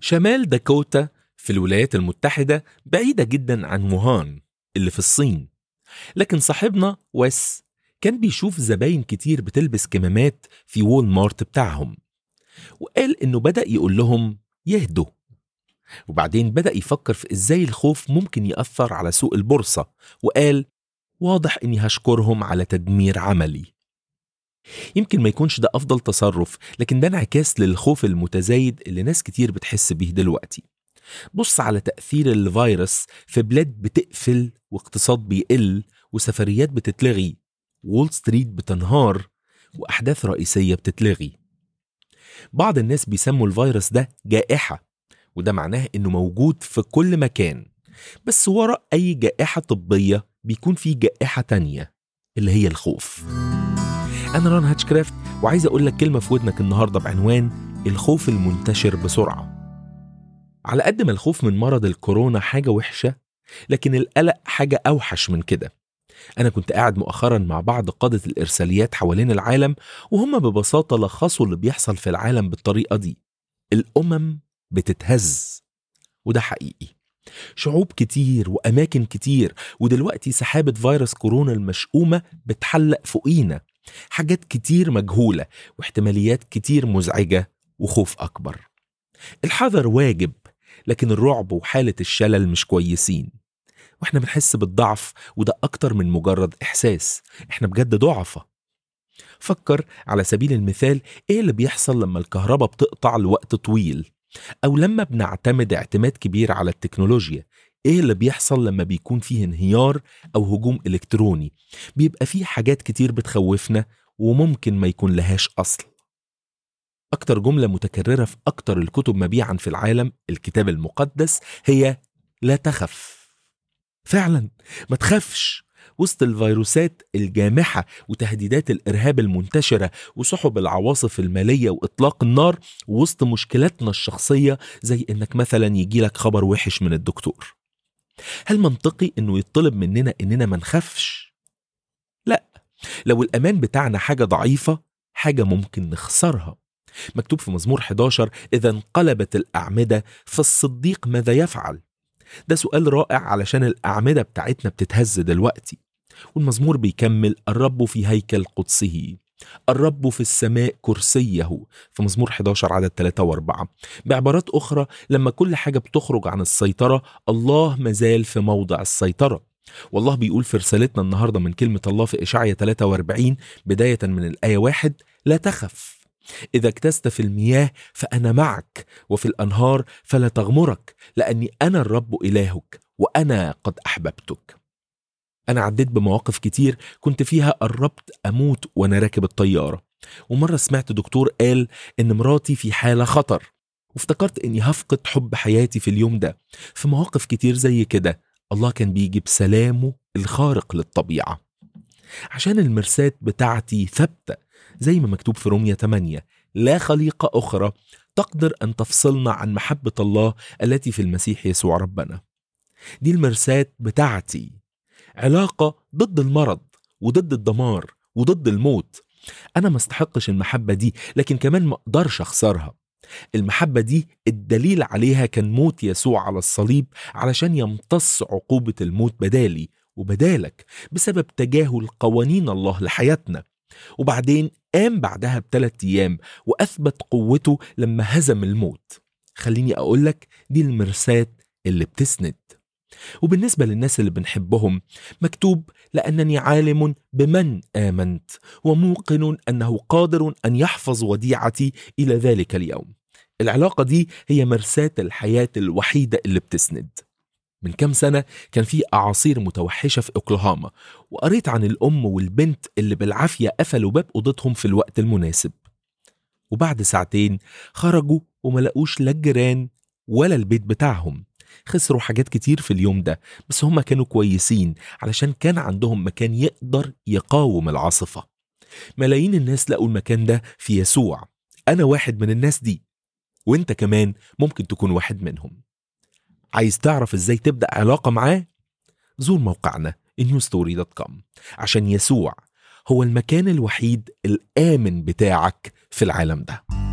شمال داكوتا في الولايات المتحدة بعيدة جدا عن ووهان اللي في الصين لكن صاحبنا ويس كان بيشوف زباين كتير بتلبس كمامات في وول مارت بتاعهم وقال انه بدأ يقول لهم يهدوا وبعدين بدأ يفكر في ازاي الخوف ممكن يأثر على سوق البورصة وقال واضح اني هشكرهم على تدمير عملي يمكن ما يكونش ده أفضل تصرف لكن ده انعكاس للخوف المتزايد اللي ناس كتير بتحس بيه دلوقتي بص على تأثير الفيروس في بلاد بتقفل واقتصاد بيقل وسفريات بتتلغي وول ستريت بتنهار وأحداث رئيسية بتتلغي بعض الناس بيسموا الفيروس ده جائحة وده معناه إنه موجود في كل مكان بس وراء أي جائحة طبية بيكون في جائحة تانية اللي هي الخوف أنا ران هاتشكرافت وعايز أقول لك كلمة في ودنك النهاردة بعنوان الخوف المنتشر بسرعة على قد ما الخوف من مرض الكورونا حاجة وحشة لكن القلق حاجة أوحش من كده أنا كنت قاعد مؤخرا مع بعض قادة الإرساليات حوالين العالم وهم ببساطة لخصوا اللي بيحصل في العالم بالطريقة دي الأمم بتتهز وده حقيقي شعوب كتير وأماكن كتير ودلوقتي سحابة فيروس كورونا المشؤومة بتحلق فوقينا حاجات كتير مجهولة واحتماليات كتير مزعجة وخوف أكبر الحذر واجب لكن الرعب وحالة الشلل مش كويسين واحنا بنحس بالضعف وده أكتر من مجرد إحساس احنا بجد ضعفة فكر على سبيل المثال ايه اللي بيحصل لما الكهرباء بتقطع لوقت طويل أو لما بنعتمد اعتماد كبير على التكنولوجيا ايه اللي بيحصل لما بيكون فيه انهيار او هجوم الكتروني بيبقى فيه حاجات كتير بتخوفنا وممكن ما يكون لهاش اصل اكتر جملة متكررة في اكتر الكتب مبيعا في العالم الكتاب المقدس هي لا تخف فعلا ما تخافش وسط الفيروسات الجامحة وتهديدات الإرهاب المنتشرة وسحب العواصف المالية وإطلاق النار وسط مشكلاتنا الشخصية زي إنك مثلا يجيلك خبر وحش من الدكتور هل منطقي انه يطلب مننا اننا ما نخافش لا لو الامان بتاعنا حاجه ضعيفه حاجه ممكن نخسرها مكتوب في مزمور 11 اذا انقلبت الاعمده فالصديق ماذا يفعل ده سؤال رائع علشان الاعمده بتاعتنا بتتهز دلوقتي والمزمور بيكمل الرب في هيكل قدسه الرب في السماء كرسيه في مزمور 11 عدد 3 و4 بعبارات أخرى لما كل حاجة بتخرج عن السيطرة الله مازال في موضع السيطرة والله بيقول في رسالتنا النهاردة من كلمة الله في إشعية 43 بداية من الآية 1 لا تخف إذا اكتست في المياه فأنا معك وفي الأنهار فلا تغمرك لأني أنا الرب إلهك وأنا قد أحببتك أنا عديت بمواقف كتير كنت فيها قربت أموت وأنا راكب الطيارة ومرة سمعت دكتور قال إن مراتي في حالة خطر وافتكرت إني هفقد حب حياتي في اليوم ده في مواقف كتير زي كده الله كان بيجي بسلامه الخارق للطبيعة عشان المرساة بتاعتي ثابتة زي ما مكتوب في رومية 8 لا خليقة أخرى تقدر أن تفصلنا عن محبة الله التي في المسيح يسوع ربنا دي المرساة بتاعتي علاقة ضد المرض وضد الدمار وضد الموت أنا ما استحقش المحبة دي لكن كمان ما أقدرش أخسرها المحبة دي الدليل عليها كان موت يسوع على الصليب علشان يمتص عقوبة الموت بدالي وبدالك بسبب تجاهل قوانين الله لحياتنا وبعدين قام بعدها بثلاث أيام وأثبت قوته لما هزم الموت خليني أقولك دي المرساة اللي بتسند وبالنسبة للناس اللي بنحبهم مكتوب لأنني عالم بمن آمنت وموقن أنه قادر أن يحفظ وديعتي إلى ذلك اليوم العلاقة دي هي مرساة الحياة الوحيدة اللي بتسند من كام سنة كان في أعاصير متوحشة في أوكلاهاما وقريت عن الأم والبنت اللي بالعافية قفلوا باب أوضتهم في الوقت المناسب وبعد ساعتين خرجوا وملقوش لا الجيران ولا البيت بتاعهم خسروا حاجات كتير في اليوم ده بس هم كانوا كويسين علشان كان عندهم مكان يقدر يقاوم العاصفة ملايين الناس لقوا المكان ده في يسوع أنا واحد من الناس دي وانت كمان ممكن تكون واحد منهم عايز تعرف ازاي تبدأ علاقة معاه؟ زور موقعنا newstory.com عشان يسوع هو المكان الوحيد الآمن بتاعك في العالم ده